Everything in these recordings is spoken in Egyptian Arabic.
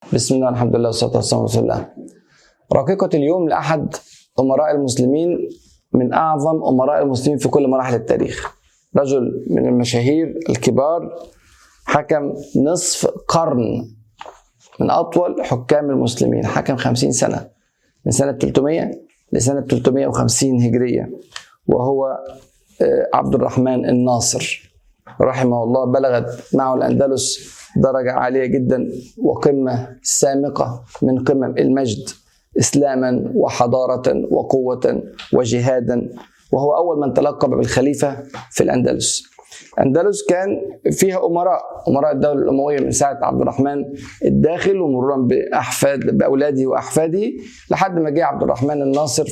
بسم الله الحمد لله والصلاة والسلام على رسول الله رقيقة اليوم لأحد أمراء المسلمين من أعظم أمراء المسلمين في كل مراحل التاريخ رجل من المشاهير الكبار حكم نصف قرن من أطول حكام المسلمين حكم خمسين سنة من سنة 300 لسنة 350 هجرية وهو آه، عبد الرحمن الناصر رحمه الله بلغت معه الأندلس درجة عالية جدا وقمة سامقة من قمم المجد إسلاما وحضارة وقوة وجهادا وهو أول من تلقب بالخليفة في الأندلس الأندلس كان فيها أمراء أمراء الدولة الأموية من ساعة عبد الرحمن الداخل ومرورا بأحفاد بأولاده وأحفاده لحد ما جه عبد الرحمن الناصر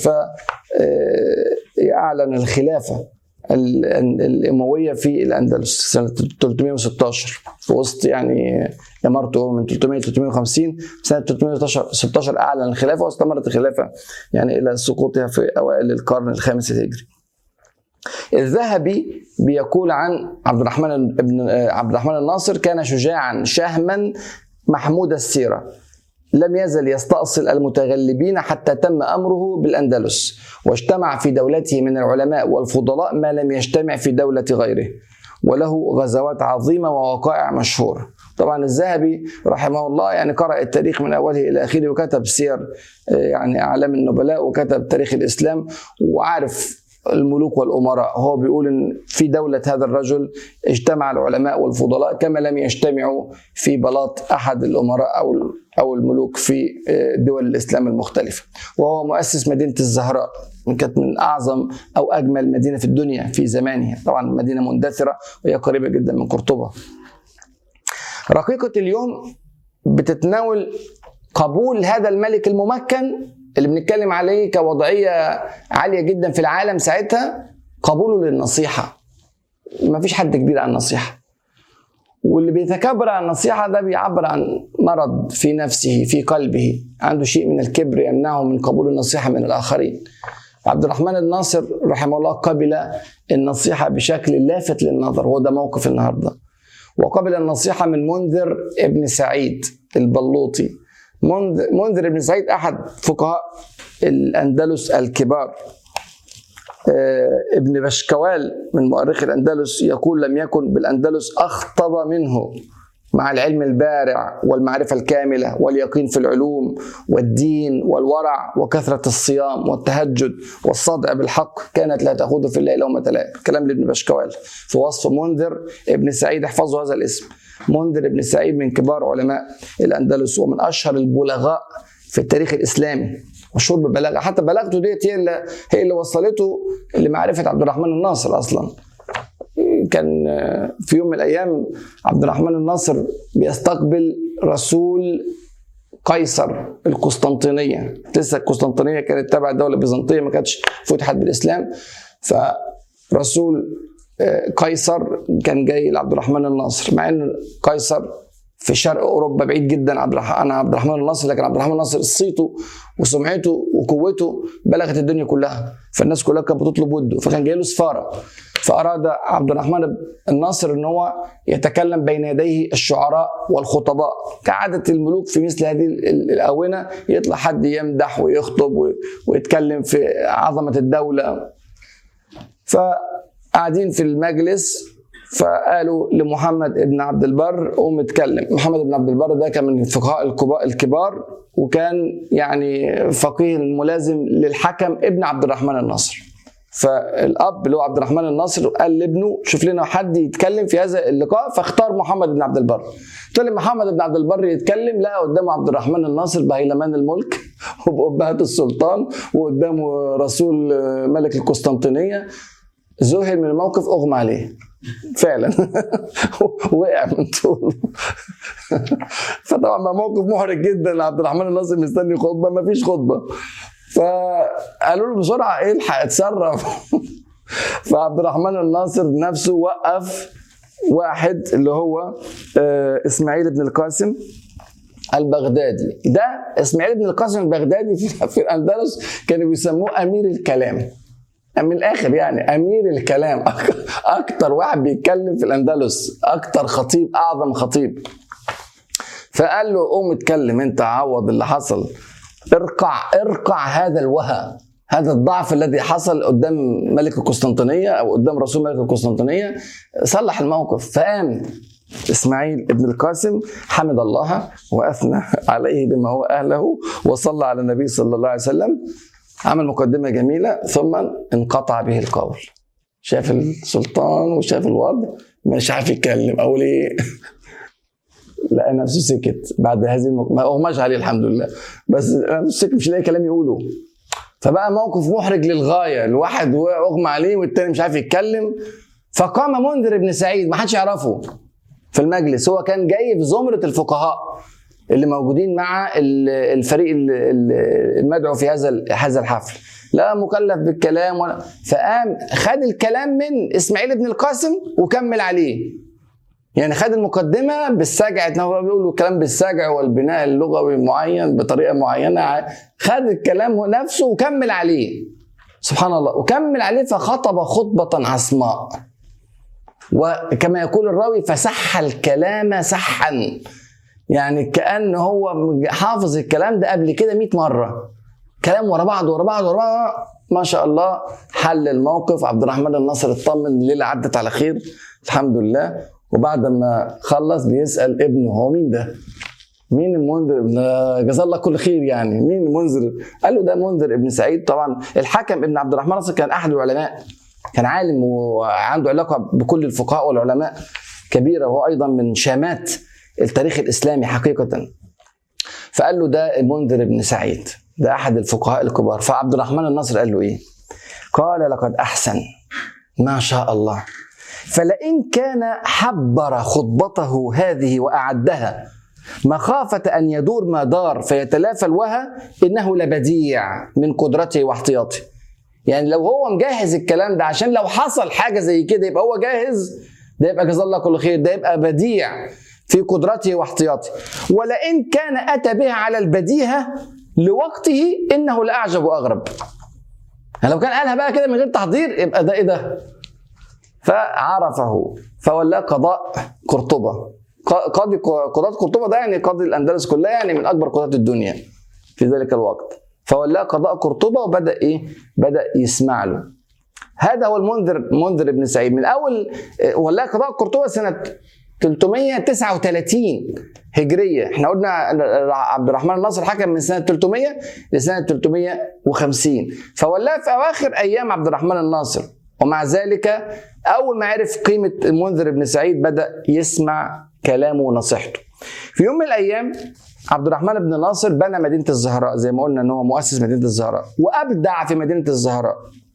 فأعلن الخلافة ال- ال- الامويه في الاندلس سنه 316 في وسط يعني امارته من 300 ل 350 سنه 316 اعلن الخلافه واستمرت الخلافه يعني الى سقوطها في اوائل القرن الخامس الهجري. الذهبي بيقول عن عبد الرحمن بن عبد الرحمن الناصر كان شجاعا شهما محمود السيره لم يزل يستأصل المتغلبين حتى تم أمره بالأندلس واجتمع في دولته من العلماء والفضلاء ما لم يجتمع في دولة غيره وله غزوات عظيمة ووقائع مشهورة طبعا الذهبي رحمه الله يعني قرأ التاريخ من أوله إلى آخره وكتب سير آه، يعني أعلام النبلاء وكتب تاريخ الإسلام وعارف الملوك والأمراء هو بيقول إن في دولة هذا الرجل اجتمع العلماء والفضلاء كما لم يجتمعوا في بلاط أحد الأمراء أو أو الملوك في دول الإسلام المختلفة وهو مؤسس مدينة الزهراء كانت من أعظم أو أجمل مدينة في الدنيا في زمانها طبعا مدينة مندثرة وهي قريبة جدا من قرطبة رقيقة اليوم بتتناول قبول هذا الملك الممكن اللي بنتكلم عليه كوضعية عالية جدا في العالم ساعتها قبوله للنصيحة ما فيش حد كبير عن النصيحة واللي بيتكبر عن النصيحة ده بيعبر عن مرض في نفسه في قلبه عنده شيء من الكبر يمنعه من قبول النصيحة من الآخرين عبد الرحمن الناصر رحمه الله قبل النصيحة بشكل لافت للنظر هو ده موقف النهارده وقبل النصيحة من منذر ابن سعيد البلوطي منذ- منذر ابن سعيد أحد فقهاء الأندلس الكبار آه، ابن بشكوال من مؤرخي الأندلس يقول لم يكن بالأندلس أخطب منه مع العلم البارع والمعرفة الكاملة واليقين في العلوم والدين والورع وكثرة الصيام والتهجد والصدع بالحق كانت لا تأخذ في الليل لومة لائم كلام لابن بشكوال في وصف منذر ابن سعيد احفظوا هذا الاسم منذر ابن سعيد من كبار علماء الأندلس ومن أشهر البلغاء في التاريخ الإسلامي مشهور ببلاغة حتى بلاغته ديت هي اللي هي اللي وصلته لمعرفة عبد الرحمن الناصر أصلا كان في يوم من الايام عبد الرحمن الناصر بيستقبل رسول قيصر القسطنطينيه لسه القسطنطينيه كانت تبع الدوله البيزنطيه ما كانتش فتحت بالاسلام فرسول آه، قيصر كان جاي لعبد الرحمن الناصر مع ان قيصر في شرق اوروبا بعيد جدا عبد الرح- عن عبد الرحمن الناصر لكن عبد الرحمن الناصر صيته وسمعته وقوته بلغت الدنيا كلها فالناس كلها كانت بتطلب وده فكان جاي له سفاره فاراد عبد الرحمن الناصر ان هو يتكلم بين يديه الشعراء والخطباء كعاده الملوك في مثل هذه ال- ال- الاونه يطلع حد يمدح ويخطب و- ويتكلم في عظمه الدوله فقاعدين في المجلس فقالوا لمحمد بن عبد البر قوم اتكلم محمد بن عبد البر ده كان من الفقهاء الكبا- الكبار وكان يعني فقيه الملازم للحكم ابن عبد الرحمن الناصر فالاب اللي هو عبد الرحمن الناصر قال لابنه شوف لنا حد يتكلم في هذا اللقاء فاختار محمد بن عبد البر طلع محمد بن عبد البر يتكلم لقى قدامه عبد الرحمن الناصر بهيلمان الملك وبأبهة السلطان وقدامه رسول ملك القسطنطينية ذهل من الموقف اغمى عليه فعلا وقع من طول فطبعا بقى موقف محرج جدا لعبد الرحمن الناصر مستني خطبه ما فيش خطبه فقالوا له بسرعه ايه الحق اتصرف فعبد الرحمن الناصر نفسه وقف واحد اللي هو آه، اسماعيل بن القاسم البغدادي ده اسماعيل بن القاسم البغدادي في, في الاندلس كانوا بيسموه امير الكلام من الاخر يعني امير الكلام اكتر واحد بيتكلم في الاندلس اكتر خطيب اعظم خطيب فقال له قوم اتكلم انت عوض اللي حصل ارقع ارقع هذا الوهى هذا الضعف الذي حصل قدام ملك القسطنطينيه او قدام رسول ملك القسطنطينيه صلح الموقف فقام اسماعيل ابن القاسم حمد الله واثنى عليه بما هو اهله وصلى على النبي صلى الله عليه وسلم عمل مقدمه جميله ثم انقطع به القول شاف السلطان وشاف الوضع مش عارف يتكلم او ليه لقى نفسه سكت بعد هذه المك... ما اغماش عليه الحمد لله بس نفسه سكت مش لاقي كلام يقوله فبقى موقف محرج للغايه الواحد اغمى عليه والتاني مش عارف يتكلم فقام منذر بن سعيد ما حدش يعرفه في المجلس هو كان جاي في زمره الفقهاء اللي موجودين مع الفريق المدعو في هذا هذا الحفل لا مكلف بالكلام ولا فقام خد الكلام من اسماعيل بن القاسم وكمل عليه يعني خد المقدمه بالسجع ان هو بيقولوا كلام بالسجع والبناء اللغوي معين بطريقه معينه خد الكلام نفسه وكمل عليه سبحان الله وكمل عليه فخطب خطبه عصماء وكما يقول الراوي فسح الكلام سحا يعني كأن هو حافظ الكلام ده قبل كده 100 مرة كلام ورا بعض ورا بعض ورا بعض ما شاء الله حل الموقف عبد الرحمن الناصر اطمن الليلة عدت على خير الحمد لله وبعد ما خلص بيسأل ابنه هو مين ده؟ مين المنذر ابن جزاه الله كل خير يعني مين المنذر؟ قال له ده منذر ابن سعيد طبعا الحكم ابن عبد الرحمن الناصر كان احد العلماء كان عالم وعنده علاقه بكل الفقهاء والعلماء كبيره وهو ايضا من شامات التاريخ الاسلامي حقيقه فقال له ده المنذر بن سعيد ده احد الفقهاء الكبار فعبد الرحمن الناصر قال له ايه قال لقد احسن ما شاء الله فلئن كان حبر خطبته هذه واعدها مخافة أن يدور ما دار فيتلافى الوهى إنه لبديع من قدرته واحتياطه يعني لو هو مجهز الكلام ده عشان لو حصل حاجة زي كده يبقى هو جاهز ده يبقى جزاه الله كل خير ده يبقى بديع في قدرته واحتياطه ولئن كان أتى بها على البديهة لوقته إنه لأعجب وأغرب يعني لو كان قالها بقى كده من غير تحضير يبقى ده إيه ده فعرفه فولاه قضاء قرطبة قاضي قضاة قرطبة ده يعني قاضي الأندلس كلها يعني من أكبر قضاة الدنيا في ذلك الوقت فولاه قضاء قرطبة وبدأ إيه بدأ يسمع له هذا هو المنذر منذر ابن سعيد من أول ولاه قضاء قرطبة سنة 339 هجرية احنا قلنا عبد الرحمن الناصر حكم من سنة 300 لسنة 350 فولاه في أواخر أيام عبد الرحمن الناصر ومع ذلك أول ما عرف قيمة المنذر بن سعيد بدأ يسمع كلامه ونصيحته في يوم من الأيام عبد الرحمن بن ناصر بنى مدينة الزهراء زي ما قلنا ان هو مؤسس مدينة الزهراء وأبدع في مدينة الزهراء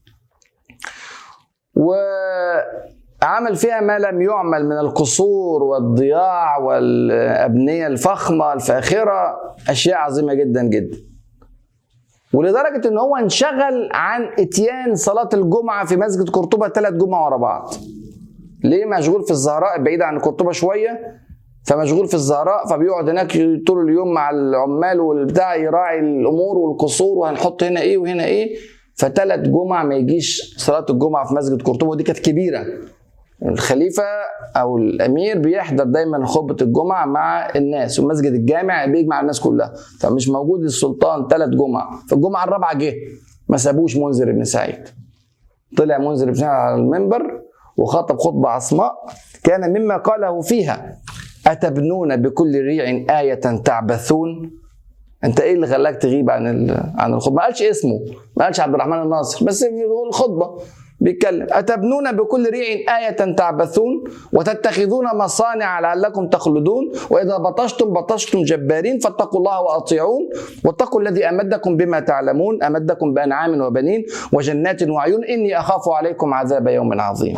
وعمل فيها ما لم يعمل من القصور والضياع والأبنية الفخمة الفاخرة أشياء عظيمة جدا جدا ولدرجة ان هو انشغل عن اتيان صلاة الجمعة في مسجد قرطبة ثلاث جمعة ورا بعض ليه مشغول في الزهراء بعيد عن قرطبة شوية فمشغول في الزهراء فبيقعد هناك طول اليوم مع العمال والبتاع يراعي الامور والقصور وهنحط هنا ايه وهنا ايه فثلاث جمع ما يجيش صلاه الجمعه في مسجد قرطبه ودي كانت كبيره الخليفه او الامير بيحضر دايما خطبه الجمعه مع الناس والمسجد الجامع بيجمع الناس كلها فمش موجود السلطان ثلاث جمع فالجمعه الرابعه جه ما سابوش منذر بن سعيد طلع منذر بن سعيد على المنبر وخطب خطبه عصماء كان مما قاله فيها أتبنون بكل ريع آية تعبثون أنت إيه اللي خلاك تغيب عن عن الخطبة؟ ما قالش اسمه، ما قالش عبد الرحمن الناصر، بس الخطبة بيتكلم أتبنون بكل ريع آية تعبثون وتتخذون مصانع لعلكم تخلدون وإذا بطشتم بطشتم جبارين فاتقوا الله وأطيعون واتقوا الذي أمدكم بما تعلمون أمدكم بأنعام وبنين وجنات وعيون إني أخاف عليكم عذاب يوم عظيم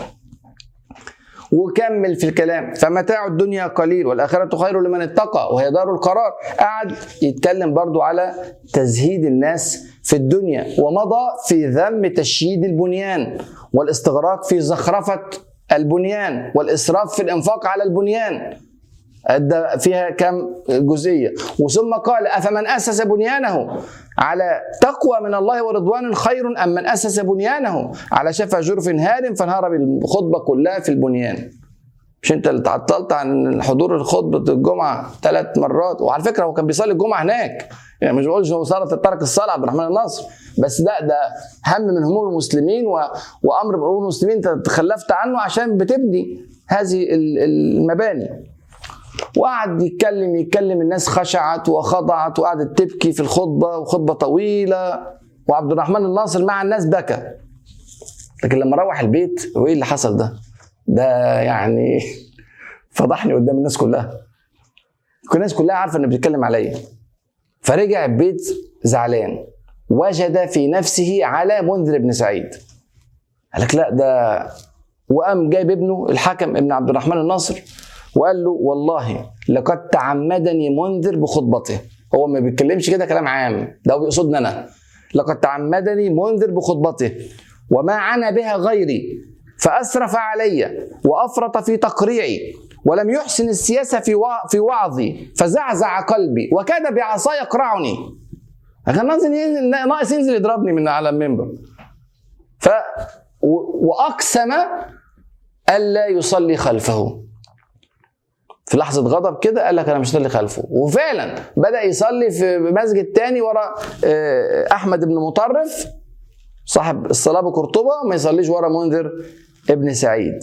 وكمل في الكلام فمتاع الدنيا قليل والآخرة خير لمن اتقى وهي دار القرار قعد يتكلم برضو على تزهيد الناس في الدنيا ومضى في ذم تشييد البنيان والاستغراق في زخرفة البنيان والإسراف في الإنفاق على البنيان أدى فيها كم جزئية وثم قال أفمن أسس بنيانه على تقوى من الله ورضوان خير أم من أسس بنيانه على شفا جرف هار فانهار بالخطبة كلها في البنيان مش انت اللي تعطلت عن حضور خطبه الجمعه ثلاث مرات وعلى فكره هو كان بيصلي الجمعه هناك يعني مش بقولش هو صلاه ترك الصلاه عبد الرحمن الناصر بس ده ده هم من هموم المسلمين و... وامر من امور المسلمين انت تخلفت عنه عشان بتبني هذه المباني وقعد يتكلم يتكلم الناس خشعت وخضعت وقعدت تبكي في الخطبه وخطبه طويله وعبد الرحمن الناصر مع الناس بكى لكن لما روح البيت وايه اللي حصل ده؟ ده يعني فضحني قدام الناس كلها الناس كلها عارفه انه بيتكلم عليا فرجع البيت زعلان وجد في نفسه على منذر بن سعيد قال لك لا ده وقام جايب ابنه الحكم ابن عبد الرحمن الناصر وقال له والله لقد تعمدني منذر بخطبته هو ما بيتكلمش كده كلام عام ده هو بيقصدني انا لقد تعمدني منذر بخطبته وما عنا بها غيري فأسرف علي وأفرط في تقريعي ولم يحسن السياسة في في وعظي فزعزع قلبي وكاد بعصا يقرعني كان ناقص ينزل يضربني من على المنبر ف واقسم الا يصلي خلفه في لحظة غضب كده قال لك أنا مش هصلي خلفه وفعلا بدأ يصلي في مسجد تاني ورا أحمد بن مطرف صاحب الصلاة بقرطبة ما يصليش ورا منذر ابن سعيد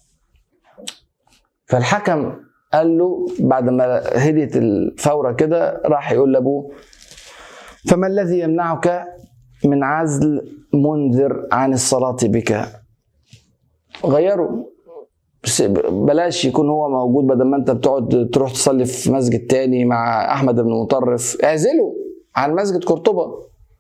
فالحكم قال له بعد ما هديت الفورة كده راح يقول لأبوه فما الذي يمنعك من عزل منذر عن الصلاة بك غيروا بلاش يكون هو موجود بدل ما انت بتقعد تروح تصلي في مسجد تاني مع احمد بن مطرف اعزله عن مسجد قرطبه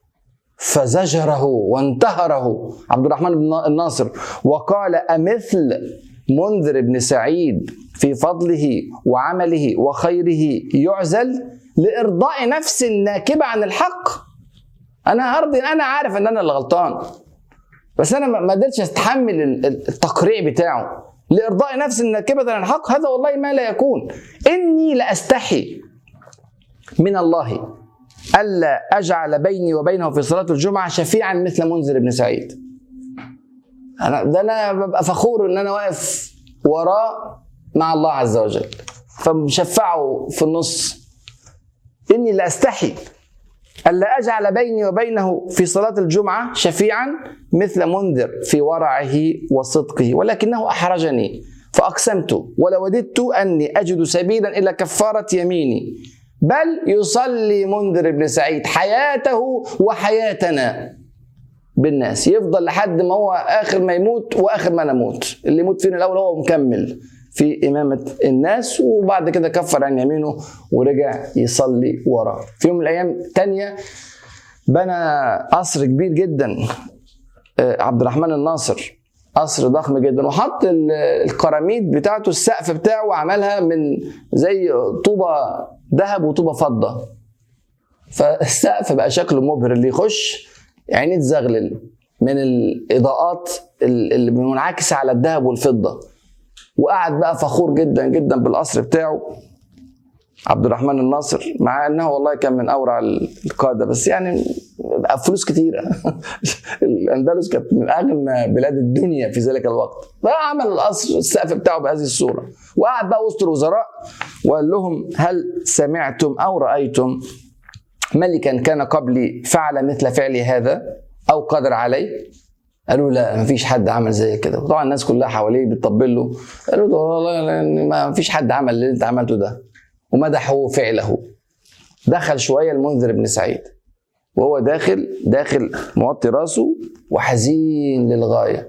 فزجره وانتهره عبد الرحمن بن الناصر وقال امثل منذر بن سعيد في فضله وعمله وخيره يعزل لارضاء نفس ناكبه عن الحق انا هرضي انا عارف ان انا اللي غلطان بس انا ما قدرتش استحمل التقريع بتاعه لارضاء نفس ناكبه عن الحق هذا والله ما لا يكون اني لاستحي من الله الا اجعل بيني وبينه في صلاه الجمعه شفيعا مثل منذر بن سعيد انا ده انا ببقى فخور ان انا واقف وراه مع الله عز وجل فمشفعه في النص اني لاستحي ألا أجعل بيني وبينه في صلاة الجمعة شفيعا مثل منذر في ورعه وصدقه ولكنه أحرجني فأقسمت ولوددت أني أجد سبيلا إلى كفارة يميني بل يصلي منذر بن سعيد حياته وحياتنا بالناس يفضل لحد ما هو آخر ما يموت وآخر ما نموت اللي يموت فينا الأول هو مكمل في إمامة الناس وبعد كده كفر عن يمينه ورجع يصلي وراه في يوم من الأيام تانية بنى قصر كبير جدا عبد الرحمن الناصر قصر ضخم جدا وحط القراميد بتاعته السقف بتاعه وعملها من زي طوبة ذهب وطوبة فضة فالسقف بقى شكله مبهر اللي يخش عينيه تزغلل من الإضاءات اللي منعكسة على الذهب والفضة وقعد بقى فخور جدا جدا بالقصر بتاعه عبد الرحمن الناصر مع انه والله كان من اورع القاده بس يعني فلوس كتيره الاندلس كانت من اغنى بلاد الدنيا في ذلك الوقت فعمل القصر السقف بتاعه بهذه الصوره وقعد بقى وسط الوزراء وقال لهم هل سمعتم او رايتم ملكا كان قبلي فعل مثل فعلي هذا او قدر عليه قالوا لا ما فيش حد عمل زي كده وطبعا الناس كلها حواليه بتطبل له قالوا له والله ما فيش حد عمل اللي انت عملته ده ومدحوا فعله دخل شويه المنذر بن سعيد وهو داخل داخل موطي راسه وحزين للغايه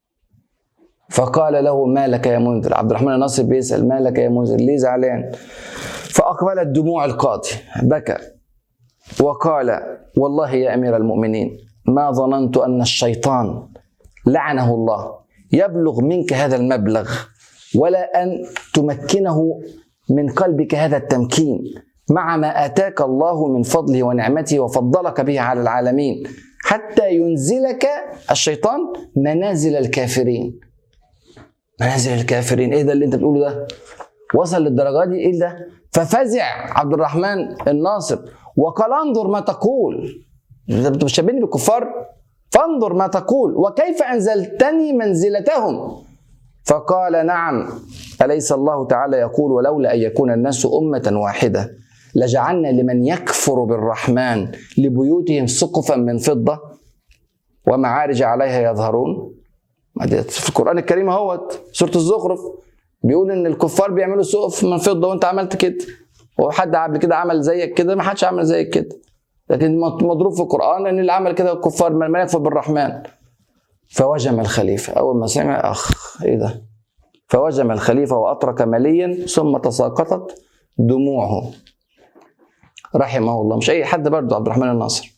فقال له ما لك يا منذر عبد الرحمن الناصر بيسال ما لك يا منذر ليه زعلان فاقبلت دموع القاضي بكى وقال والله يا امير المؤمنين ما ظننت ان الشيطان لعنه الله يبلغ منك هذا المبلغ ولا ان تمكنه من قلبك هذا التمكين مع ما اتاك الله من فضله ونعمته وفضلك به على العالمين حتى ينزلك الشيطان منازل الكافرين منازل الكافرين ايه ده اللي انت بتقوله ده وصل للدرجه دي ايه ده ففزع عبد الرحمن الناصر وقال انظر ما تقول انت بتشبهني بالكفار فانظر ما تقول وكيف انزلتني منزلتهم فقال نعم أليس الله تعالى يقول ولولا أن يكون الناس أمة واحدة لجعلنا لمن يكفر بالرحمن لبيوتهم سقفا من فضة ومعارج عليها يظهرون في القرآن الكريم اهوت سورة الزخرف بيقول إن الكفار بيعملوا سقف من فضة وأنت عملت كده وحد قبل كده عمل زيك كده ما حدش عمل زيك كده لكن مضروب في القرآن إن اللي عمل كده الكفار من يكفر بالرحمن فوجم الخليفة أول ما سمع أخ إيه ده فوجم الخليفة وأترك مليا ثم تساقطت دموعه رحمه الله مش أي حد برضه عبد الرحمن الناصر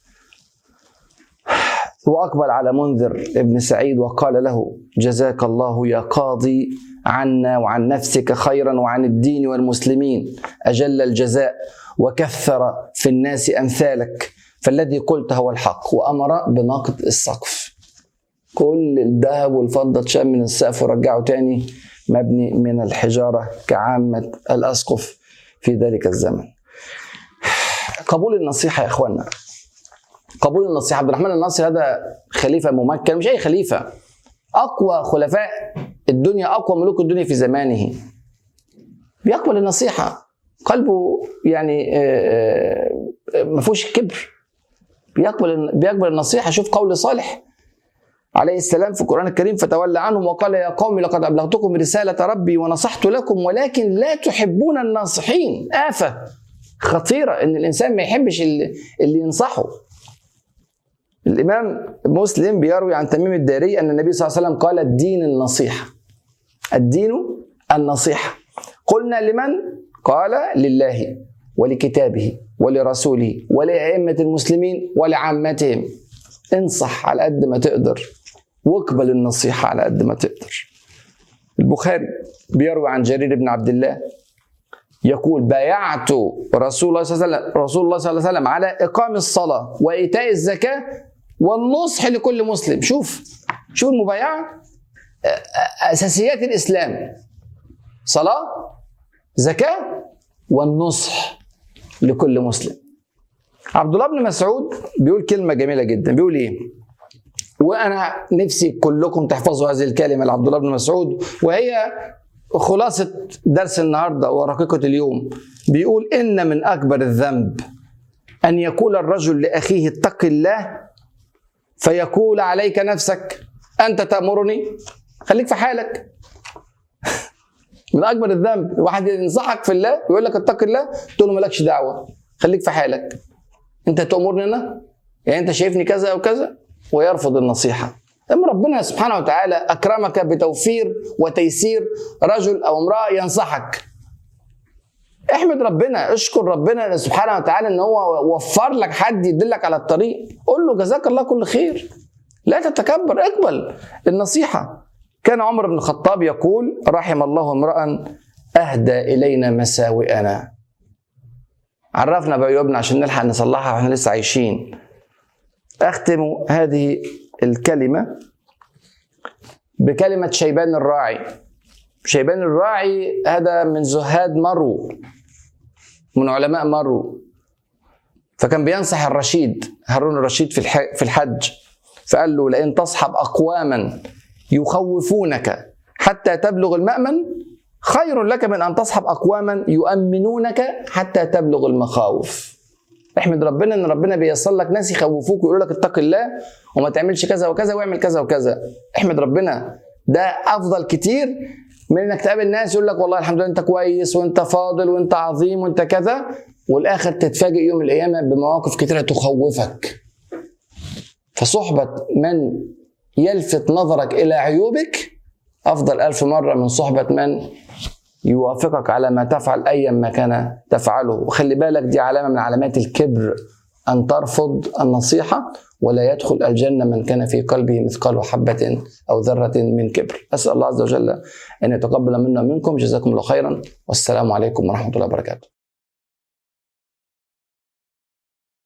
وأقبل على منذر ابن سعيد وقال له جزاك الله يا قاضي عنا وعن نفسك خيرا وعن الدين والمسلمين أجل الجزاء وكثر في الناس أمثالك فالذي قلت هو الحق وأمر بنقد السقف كل الذهب والفضة اتشال من السقف ورجعه تاني مبني من الحجارة كعامة الأسقف في ذلك الزمن قبول النصيحة يا إخوانا قبول النصيحة عبد الرحمن الناصر هذا خليفة ممكن مش أي خليفة أقوى خلفاء الدنيا أقوى ملوك الدنيا في زمانه بيقبل النصيحة قلبه يعني ما فيهوش كبر بيقبل بيقبل النصيحة شوف قول صالح عليه السلام في القرآن الكريم فتولى عنهم وقال يا قوم لقد أبلغتكم رسالة ربي ونصحت لكم ولكن لا تحبون الناصحين آفة خطيرة إن الإنسان ما يحبش اللي, اللي ينصحه الإمام مسلم بيروي عن تميم الداري أن النبي صلى الله عليه وسلم قال الدين النصيحة الدين النصيحة قلنا لمن؟ قال لله ولكتابه ولرسوله ولأئمة المسلمين ولعامتهم انصح على قد ما تقدر واقبل النصيحة على قد ما تقدر البخاري بيروي عن جرير بن عبد الله يقول بايعت رسول الله صلى الله عليه وسلم رسول الله صلى الله عليه وسلم على اقام الصلاه وايتاء الزكاه والنصح لكل مسلم شوف شوف المبايعه اساسيات الاسلام صلاه زكاه والنصح لكل مسلم عبد الله بن مسعود بيقول كلمه جميله جدا بيقول ايه وانا نفسي كلكم تحفظوا هذه الكلمه لعبد الله بن مسعود وهي خلاصة درس النهاردة ورقيقة اليوم بيقول إن من أكبر الذنب أن يقول الرجل لأخيه اتق الله فيقول عليك نفسك أنت تأمرني خليك في حالك من أكبر الذنب واحد ينصحك في الله ويقول لك اتق الله تقول له مالكش دعوة خليك في حالك أنت تأمرني أنا يعني أنت شايفني كذا أو كذا ويرفض النصيحة اما ربنا سبحانه وتعالى اكرمك بتوفير وتيسير رجل او امراه ينصحك احمد ربنا اشكر ربنا سبحانه وتعالى ان هو وفر لك حد يدلك على الطريق قول له جزاك الله كل خير لا تتكبر اقبل النصيحه كان عمر بن الخطاب يقول رحم الله امرا اهدى الينا مساوئنا عرفنا بعيوبنا عشان نلحق نصلحها واحنا لسه عايشين اختم هذه الكلمة بكلمة شيبان الراعي شيبان الراعي هذا من زهاد مرو من علماء مرو فكان بينصح الرشيد هارون الرشيد في في الحج فقال له لئن تصحب أقواما يخوفونك حتى تبلغ المأمن خير لك من أن تصحب أقواما يؤمنونك حتى تبلغ المخاوف احمد ربنا ان ربنا بيصل لك ناس يخوفوك ويقولوا لك اتق الله وما تعملش كذا وكذا واعمل كذا وكذا احمد ربنا ده افضل كتير من انك تقابل ناس يقول لك والله الحمد لله انت كويس وانت فاضل وانت عظيم وانت كذا والاخر تتفاجئ يوم القيامه بمواقف كتيره تخوفك فصحبه من يلفت نظرك الى عيوبك افضل الف مره من صحبه من يوافقك على ما تفعل ايا ما كان تفعله وخلي بالك دي علامه من علامات الكبر ان ترفض النصيحه ولا يدخل الجنه من كان في قلبه مثقال حبه او ذره من كبر اسال الله عز وجل ان يتقبل منا منكم جزاكم الله خيرا والسلام عليكم ورحمه الله وبركاته